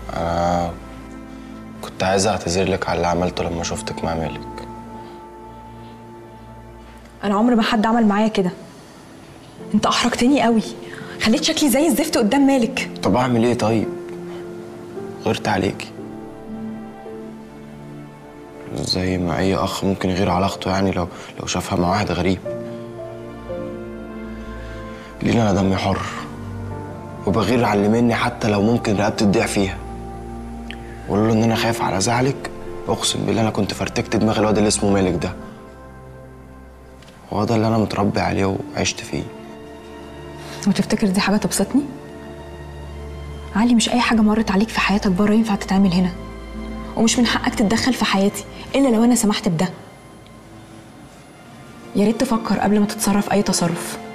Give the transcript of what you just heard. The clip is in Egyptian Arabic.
انا كنت عايز اعتذر لك على اللي عملته لما شفتك مع مالك انا عمر ما حد عمل معايا كده انت احرجتني قوي خليت شكلي زي الزفت قدام مالك طب اعمل ايه طيب غيرت عليكي زي ما اي اخ ممكن يغير على اخته يعني لو لو شافها مع واحد غريب ليه انا دمي حر وبغير على اللي مني حتى لو ممكن رقبتي تضيع فيها وقول له ان انا خايف على زعلك اقسم بالله انا كنت فرتكت دماغ الواد اللي اسمه مالك ده هو ده اللي انا متربي عليه وعشت فيه وتفتكر دي حاجه تبسطني علي مش اي حاجه مرت عليك في حياتك بره ينفع تتعمل هنا ومش من حقك تتدخل في حياتي الا لو انا سمحت بده يا ريت تفكر قبل ما تتصرف اي تصرف